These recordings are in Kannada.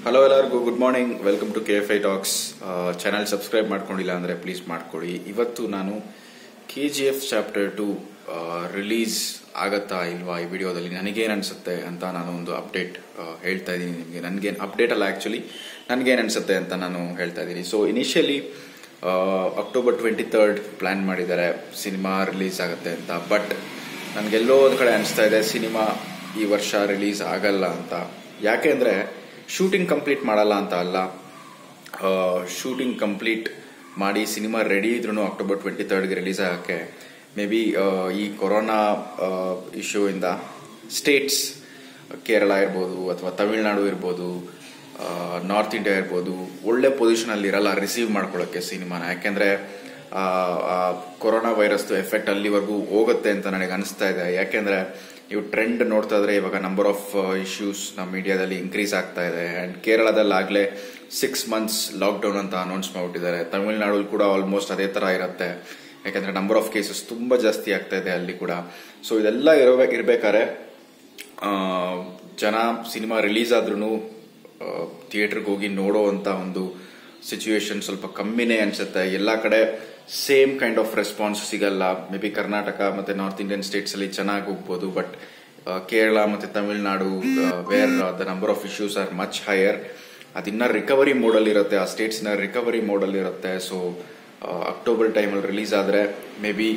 ಹಲೋ ಎಲ್ಲರಿಗೂ good morning welcome to K F I talks channel subscribe ಮಾಡ್ಕೊಂಡಿಲ್ಲ ಅಂದರೆ ಪ್ಲೀಸ್ ಮಾಡ್ಕೊಳ್ಳಿ ಇವತ್ತು ನಾನು K G F chapter two release ಆಗತ್ತಾ ಇಲ್ವಾ ಈ ವಿಡಿಯೋದಲ್ಲಿ ನನಗೇನು ಅನಿಸುತ್ತೆ ಅಂತ ನಾನು ಒಂದು ಅಪ್ಡೇಟ್ ಹೇಳ್ತಾ ಇದ್ದೀನಿ ನಿಮಗೆ ನನಗೇನು ಅಪ್ಡೇಟ್ ಅಲ್ಲ ಆ್ಯಕ್ಚುಲಿ ನನಗೇನು ಅನಿಸುತ್ತೆ ಅಂತ ನಾನು ಹೇಳ್ತಾ ಇದ್ದೀನಿ so initially October twenty third plan ಮಾಡಿದ್ದಾರೆ ಸಿನಿಮಾ ರಿಲೀಸ್ ಆಗುತ್ತೆ ಅಂತ ಬಟ್ ನನಗೆಲ್ಲೋ ಒಂದು ಕಡೆ ಅನಿಸ್ತಾ ಇದೆ ಸಿನಿಮಾ ಈ ವರ್ಷ ರಿಲೀಸ್ ಆಗಲ್ಲ ಅಂತ ಯಾಕೆ ಅಂದರೆ ಶೂಟಿಂಗ್ ಕಂಪ್ಲೀಟ್ ಮಾಡಲ್ಲ ಅಂತ ಅಲ್ಲ ಶೂಟಿಂಗ್ ಕಂಪ್ಲೀಟ್ ಮಾಡಿ ಸಿನಿಮಾ ರೆಡಿ ಇದ್ರೂ ಅಕ್ಟೋಬರ್ ಟ್ವೆಂಟಿ ತರ್ಡ್ಗೆ ರಿಲೀಸ್ ಆಗೋಕ್ಕೆ ಮೇ ಬಿ ಈ ಕೊರೋನಾ ಇಶ್ಯೂ ಇಂದ ಸ್ಟೇಟ್ಸ್ ಕೇರಳ ಇರ್ಬೋದು ಅಥವಾ ತಮಿಳುನಾಡು ಇರ್ಬೋದು ನಾರ್ತ್ ಇಂಡಿಯಾ ಇರ್ಬೋದು ಒಳ್ಳೆ ಪೊಸಿಷನ್ ಅಲ್ಲಿ ಇರಲ್ಲ ರಿಸೀವ್ ಮಾಡ್ಕೊಳ್ಳೋಕ್ಕೆ ಸಿನಿಮಾನ ಯಾಕೆಂದ್ರೆ ಕೊರೋನಾ ವೈರಸ್ ಎಫೆಕ್ಟ್ ಅಲ್ಲಿವರೆಗೂ ಹೋಗುತ್ತೆ ಅಂತ ನನಗೆ ಅನಿಸ್ತಾ ಇದೆ ಯಾಕೆಂದ್ರೆ ನೀವು ಟ್ರೆಂಡ್ ನೋಡ್ತಾ ಇದ್ರೆ ಇವಾಗ ನಂಬರ್ ಆಫ್ ಇಶ್ಯೂಸ್ ನಮ್ಮ ಮೀಡಿಯಾದಲ್ಲಿ ಇನ್ಕ್ರೀಸ್ ಆಗ್ತಾ ಇದೆ ಅಂಡ್ ಕೇರಳದಲ್ಲಿ ಆಗ್ಲೇ ಸಿಕ್ಸ್ ಮಂತ್ಸ್ ಲಾಕ್ಡೌನ್ ಅಂತ ಅನೌನ್ಸ್ ಮಾಡ್ಬಿಟ್ಟಿದ್ದಾರೆ ತಮಿಳುನಾಡು ಕೂಡ ಆಲ್ಮೋಸ್ಟ್ ಅದೇ ತರ ಇರುತ್ತೆ ಯಾಕಂದ್ರೆ ನಂಬರ್ ಆಫ್ ಕೇಸಸ್ ತುಂಬಾ ಜಾಸ್ತಿ ಆಗ್ತಾ ಇದೆ ಅಲ್ಲಿ ಕೂಡ ಸೊ ಇದೆಲ್ಲ ಇರಬೇಕು ಇರ್ಬೇಕಾದ್ರೆ ಜನ ಸಿನಿಮಾ ರಿಲೀಸ್ ಆದ್ರೂ ಥಿಯೇಟರ್ಗೆ ಹೋಗಿ ನೋಡೋ ಅಂತ ಒಂದು ಸಿಚುವೇಶನ್ ಸ್ವಲ್ಪ ಕಮ್ಮಿನೇ ಅನ್ಸುತ್ತೆ ಎಲ್ಲ ಕಡೆ ಸೇಮ್ ಕೈಂಡ್ ಆಫ್ ರೆಸ್ಪಾನ್ಸ್ ಸಿಗಲ್ಲ ಮೇ ಬಿ ಕರ್ನಾಟಕ ಮತ್ತೆ ನಾರ್ತ್ ಇಂಡಿಯನ್ ಸ್ಟೇಟ್ಸ್ ಅಲ್ಲಿ ಚೆನ್ನಾಗಿ ಹೋಗ್ಬೋದು ಬಟ್ ಕೇರಳ ಮತ್ತೆ Tamil Nadu where the number of issues are much higher ಅದಿನ್ನ ರಿಕವರಿ ಮೋಡಲ್ಲಿ ಇರುತ್ತೆ ಆ ಸ್ಟೇಟ್ಸ್ ನ ರಿಕವರಿ ಮೋಡಲ್ಲಿ ಇರುತ್ತೆ ಸೊ ಅಕ್ಟೋಬರ್ ಟೈಮಲ್ಲಿ ರಿಲೀಸ್ ಆದ್ರೆ ಮೇ ಬಿ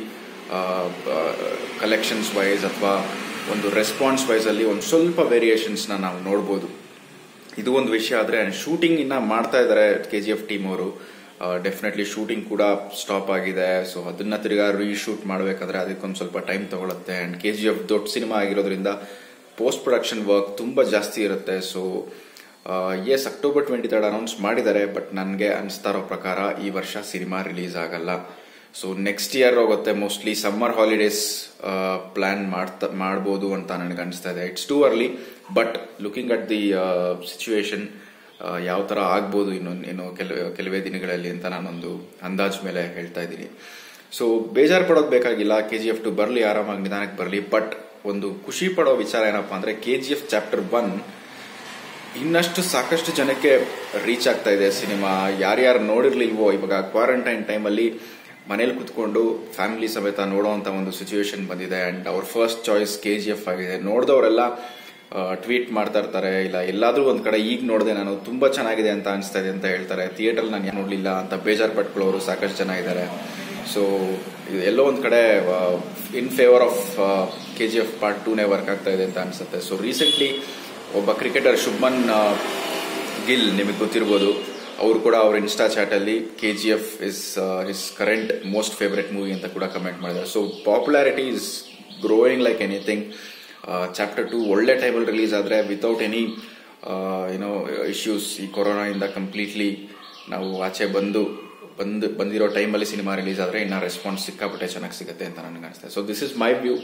ಕಲೆಕ್ಷನ್ಸ್ ವೈಸ್ ಅಥವಾ ಒಂದು ರೆಸ್ಪಾನ್ಸ್ ವೈಸ್ ಅಲ್ಲಿ ಒಂದು ಸ್ವಲ್ಪ ವೇರಿಯೇಷನ್ಸ್ ನಾವು ನೋಡ್ಬೋದು ಇದು ಒಂದು ವಿಷಯ ಆದ್ರೆ ಶೂಟಿಂಗ್ ಇನ್ನ ಮಾಡ್ತಾ ಇದ್ದಾರೆ ಕೆ ಜಿ ಎಫ್ ಟೀಮ್ ಅವರು ಡೆಫಿನೆಟ್ಲಿ ಶೂಟಿಂಗ್ ಕೂಡ ಸ್ಟಾಪ್ ಆಗಿದೆ ಸೊ ಅದನ್ನ ತಿರ್ಗಾ ರೀಶೂಟ್ ಮಾಡಬೇಕಾದ್ರೆ ಅದಕ್ಕೊಂದು ಸ್ವಲ್ಪ ಟೈಮ್ ತಗೊಳುತ್ತೆ ಅಂಡ್ ಕೆ ಜಿ ಎಫ್ ದೊಡ್ಡ ಸಿನಿಮಾ ಆಗಿರೋದ್ರಿಂದ ಪೋಸ್ಟ್ ಪ್ರೊಡಕ್ಷನ್ ವರ್ಕ್ ತುಂಬಾ ಜಾಸ್ತಿ ಇರುತ್ತೆ so as October twenty third announce ಮಾಡಿದ್ದಾರೆ ಬಟ್ ನನಗೆ ಅನಿಸ್ತಾ ಇರೋ ಪ್ರಕಾರ ಈ ವರ್ಷ ಸಿನಿಮಾ ರಿಲೀಸ್ ಆಗಲ್ಲ ಸೊ ನೆಕ್ಸ್ಟ್ ಇಯರ್ ಹೋಗುತ್ತೆ ಮೋಸ್ಟ್ಲಿ ಸಮ್ಮರ್ ಹಾಲಿಡೇಸ್ ಪ್ಲಾನ್ ಮಾಡ್ತಾ ಮಾಡ್ಬೋದು ಅಂತ ನನಗೆ ಅನಿಸ್ತಾ ಇದೆ it's too early but looking at the situation ಯಾವ ತರ ಆಗ್ಬೋದು ಇನ್ನೊಂದು ಏನು ಕೆಲವೇ ಕೆಲವೇ ದಿನಗಳಲ್ಲಿ ಅಂತ ನಾನೊಂದು ಅಂದಾಜ್ ಮೇಲೆ ಹೇಳ್ತಾ ಇದ್ದೀನಿ ಸೊ ಬೇಜಾರು ಪಡೋದು ಬೇಕಾಗಿಲ್ಲ ಕೆ ಜಿ ಎಫ್ ಟು ಬರಲಿ ಆರಾಮಾಗಿ ನಿಧಾನಕ್ಕೆ ಬರಲಿ ಬಟ್ ಒಂದು ಖುಷಿ ಪಡೋ ವಿಚಾರ ಏನಪ್ಪಾ ಅಂದ್ರೆ K G F chapter one ಇನ್ನಷ್ಟು ಸಾಕಷ್ಟು ಜನಕ್ಕೆ ರೀಚ್ ಆಗ್ತಾ ಇದೆ ಸಿನಿಮಾ ಯಾರ್ಯಾರು ನೋಡಿರ್ಲಿಲ್ವೋ ಇವಾಗ ಕ್ವಾರಂಟೈನ್ ಟೈಮಲ್ಲಿ ಮನೇಲಿ ಕುತ್ಕೊಂಡು ಫ್ಯಾಮಿಲಿ ಸಮೇತ ನೋಡೋವಂತ ಒಂದು ಸಿಚುವೇಶನ್ ಬಂದಿದೆ ಅಂಡ್ ಅವ್ರ first choice K G F ಆಗಿದೆ ನೋಡಿದವರೆಲ್ಲ ಟ್ವೀಟ್ ಮಾಡ್ತಾ ಇರ್ತಾರೆ ಇಲ್ಲ ಎಲ್ಲಾದ್ರೂ ಒಂದ್ ಕಡೆ ಈಗ ನೋಡಿದೆ ನಾನು ತುಂಬಾ ಚೆನ್ನಾಗಿದೆ ಅಂತ ಅನಿಸ್ತಾ ಇದೆ ಅಂತ ಹೇಳ್ತಾರೆ ಥಿಯೇಟರ್ ನಾನು ನೋಡ್ಲಿಲ್ಲ ಅಂತ ಬೇಜಾರ್ ಪಟ್ಕೊಳ್ಳೋರು ಸಾಕಷ್ಟು ಜನ ಇದ್ದಾರೆ ಸೊ ಎಲ್ಲೋ ಒಂದ್ ಕಡೆ in favour of K G F part ಟೂನೇ ವರ್ಕ್ ಆಗ್ತಾ ಇದೆ ಅಂತ ಅನ್ಸುತ್ತೆ ಸೊ ರೀಸೆಂಟ್ಲಿ ಒಬ್ಬ ಕ್ರಿಕೆಟರ್ ಶುಭ್ಮನ್ ಗಿಲ್ ನಿಮಗೆ ಗೊತ್ತಿರ್ಬೋದು ಅವರು ಕೂಡ ಅವ್ರ ಇನ್ಸ್ಟಾ ಚಾಟ್ ಅಲ್ಲಿ K G F is his current most favourite movie ಅಂತ ಕೂಡ ಕಮೆಂಟ್ ಮಾಡಿದ್ದಾರೆ so popularity is growing like anything chapter two ಒಳ್ಳೆ ಟೈಮಲ್ಲಿ ರಿಲೀಸ್ ಆದರೆ ವಿತೌಟ್ ಎನಿ ಏನೋ ಇಶ್ಯೂಸ್ ಈ ಕೊರೋನಾ ಇಂದ ಕಂಪ್ಲೀಟ್ಲಿ ನಾವು ಆಚೆ ಬಂದು ಬಂದು ಬಂದಿರೋ ಟೈಮಲ್ಲಿ ಸಿನಿಮಾ ರಿಲೀಸ್ ಆದರೆ ಇನ್ನ ರೆಸ್ಪಾನ್ಸ್ ಸಿಕ್ಕಾಪಟ್ಟೆ ಚೆನ್ನಾಗಿ ಸಿಗುತ್ತೆ ಅಂತ ನನಗೆ ಅನಿಸ್ತದೆ so this is my view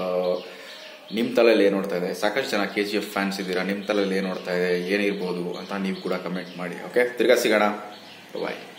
ನಿಮ್ಮ ತಲೆಯಲ್ಲಿ ಏನು ನೋಡ್ತಾ ಇದೆ ಸಾಕಷ್ಟು ಜನ ಕೆ ಜಿ ಎಫ್ ಫ್ಯಾನ್ಸ್ ಇದ್ದೀರಾ ನಿಮ್ಮ ತಲೆಯಲ್ಲಿ ಏನು ನೋಡ್ತಾ ಇದೆ ಏನಿರ್ಬೋದು ಅಂತ ನೀವು ಕೂಡ ಕಮೆಂಟ್ ಮಾಡಿ ಓಕೆ ತಿರ್ಗಾ ಸಿಗೋಣ ಬಾಯ್